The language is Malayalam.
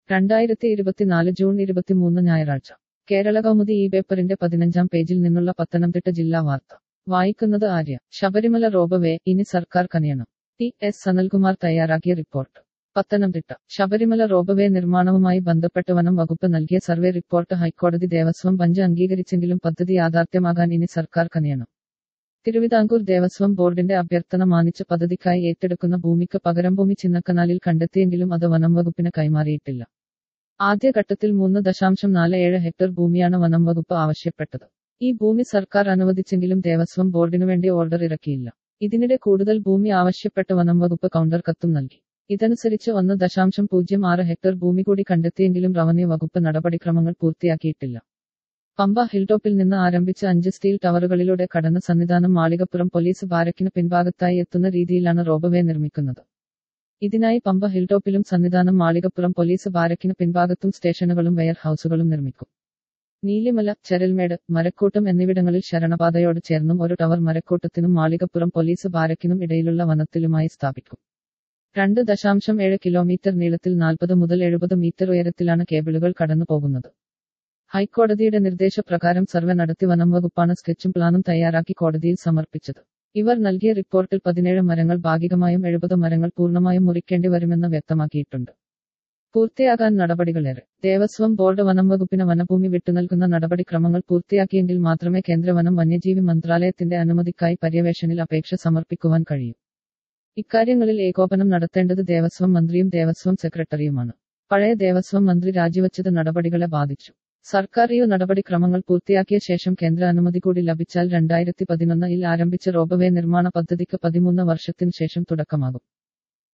രണ്ടായിരത്തി ഇരുപത്തിനാല് ജൂൺ ഇരുപത്തിമൂന്ന് ഞായറാഴ്ച കേരള കൗമുദി ഈ പേപ്പറിന്റെ പതിനഞ്ചാം പേജിൽ നിന്നുള്ള പത്തനംതിട്ട ജില്ലാ വാർത്ത വായിക്കുന്നത് ആര്യ ശബരിമല റോബവേ ഇനി സർക്കാർ കനിയണം ടി എസ് സനൽകുമാർ തയ്യാറാക്കിയ റിപ്പോർട്ട് പത്തനംതിട്ട ശബരിമല റോബവേ നിർമ്മാണവുമായി ബന്ധപ്പെട്ട് വനം വകുപ്പ് നൽകിയ സർവേ റിപ്പോർട്ട് ഹൈക്കോടതി ദേവസ്വം ബഞ്ച് അംഗീകരിച്ചെങ്കിലും പദ്ധതി യാഥാർത്ഥ്യമാകാൻ ഇനി സർക്കാർ കനിയണം തിരുവിതാംകൂർ ദേവസ്വം ബോർഡിന്റെ അഭ്യർത്ഥന മാനിച്ച് പദ്ധതിക്കായി ഏറ്റെടുക്കുന്ന ഭൂമിക്ക് പകരം ഭൂമി ചിന്നക്കനാലിൽ കണ്ടെത്തിയെങ്കിലും അത് വനം വകുപ്പിന് കൈമാറിയിട്ടില്ല ആദ്യഘട്ടത്തിൽ മൂന്ന് ദശാംശം നാല് ഏഴ് ഹെക്ടർ ഭൂമിയാണ് വനം വകുപ്പ് ആവശ്യപ്പെട്ടത് ഈ ഭൂമി സർക്കാർ അനുവദിച്ചെങ്കിലും ദേവസ്വം ബോർഡിനു വേണ്ടി ഓർഡർ ഇറക്കിയില്ല ഇതിനിടെ കൂടുതൽ ഭൂമി ആവശ്യപ്പെട്ട് വനം വകുപ്പ് കൗണ്ടർ കത്തും നൽകി ഇതനുസരിച്ച് ഒന്ന് ദശാംശം പൂജ്യം ആറ് ഹെക്ടർ ഭൂമി കൂടി കണ്ടെത്തിയെങ്കിലും റവന്യൂ വകുപ്പ് നടപടിക്രമങ്ങൾ പൂർത്തിയാക്കിയിട്ടില്ല പമ്പ ഹിൽടോപ്പിൽ നിന്ന് ആരംഭിച്ച അഞ്ച് സ്റ്റീൽ ടവറുകളിലൂടെ കടന്ന് സന്നിധാനം മാളികപ്പുറം പോലീസ് ബാരക്കിന് പിൻഭാഗത്തായി എത്തുന്ന രീതിയിലാണ് റോബവേ നിർമ്മിക്കുന്നത് ഇതിനായി പമ്പ ഹിൽടോപ്പിലും സന്നിധാനം മാളികപ്പുറം പോലീസ് ബാരക്കിന് പിൻഭാഗത്തും സ്റ്റേഷനുകളും വെയർ ഹൌസുകളും നിർമ്മിക്കും നീലിമല ചരൽമേട് മരക്കൂട്ടം എന്നിവിടങ്ങളിൽ ശരണപാതയോട് ചേർന്നും ഒരു ടവർ മരക്കൂട്ടത്തിനും മാളികപ്പുറം പോലീസ് ബാരക്കിനും ഇടയിലുള്ള വനത്തിലുമായി സ്ഥാപിക്കും രണ്ട് ദശാംശം ഏഴ് കിലോമീറ്റർ നീളത്തിൽ നാൽപ്പത് മുതൽ എഴുപത് മീറ്റർ ഉയരത്തിലാണ് കേബിളുകൾ കടന്നു പോകുന്നത് ഹൈക്കോടതിയുടെ നിർദ്ദേശപ്രകാരം സർവേ നടത്തി വനം വകുപ്പാണ് സ്കെച്ചും പ്ലാനും തയ്യാറാക്കി കോടതിയിൽ സമർപ്പിച്ചത് ഇവർ നൽകിയ റിപ്പോർട്ടിൽ പതിനേഴ് മരങ്ങൾ ഭാഗികമായും എഴുപത് മരങ്ങൾ പൂർണ്ണമായും മുറിക്കേണ്ടി വരുമെന്ന് വ്യക്തമാക്കിയിട്ടുണ്ട് പൂർത്തിയാകാൻ നടപടികളേറെ ദേവസ്വം ബോർഡ് വനം വകുപ്പിന് വനഭൂമി വിട്ടുനൽകുന്ന നടപടിക്രമങ്ങൾ പൂർത്തിയാക്കിയെങ്കിൽ മാത്രമേ കേന്ദ്ര വനം വന്യജീവി മന്ത്രാലയത്തിന്റെ അനുമതിക്കായി പര്യവേഷണിൽ അപേക്ഷ സമർപ്പിക്കുവാൻ കഴിയൂ ഇക്കാര്യങ്ങളിൽ ഏകോപനം നടത്തേണ്ടത് ദേവസ്വം മന്ത്രിയും ദേവസ്വം സെക്രട്ടറിയുമാണ് പഴയ ദേവസ്വം മന്ത്രി രാജിവച്ചത് നടപടികളെ ബാധിച്ചു സർക്കാർ ഈ നടപടിക്രമങ്ങൾ പൂർത്തിയാക്കിയ ശേഷം കേന്ദ്ര അനുമതി കൂടി ലഭിച്ചാൽ രണ്ടായിരത്തി പതിനൊന്നിൽ ആരംഭിച്ച റോബവേ നിർമ്മാണ പദ്ധതിക്ക് പതിമൂന്ന് വർഷത്തിനു ശേഷം തുടക്കമാകും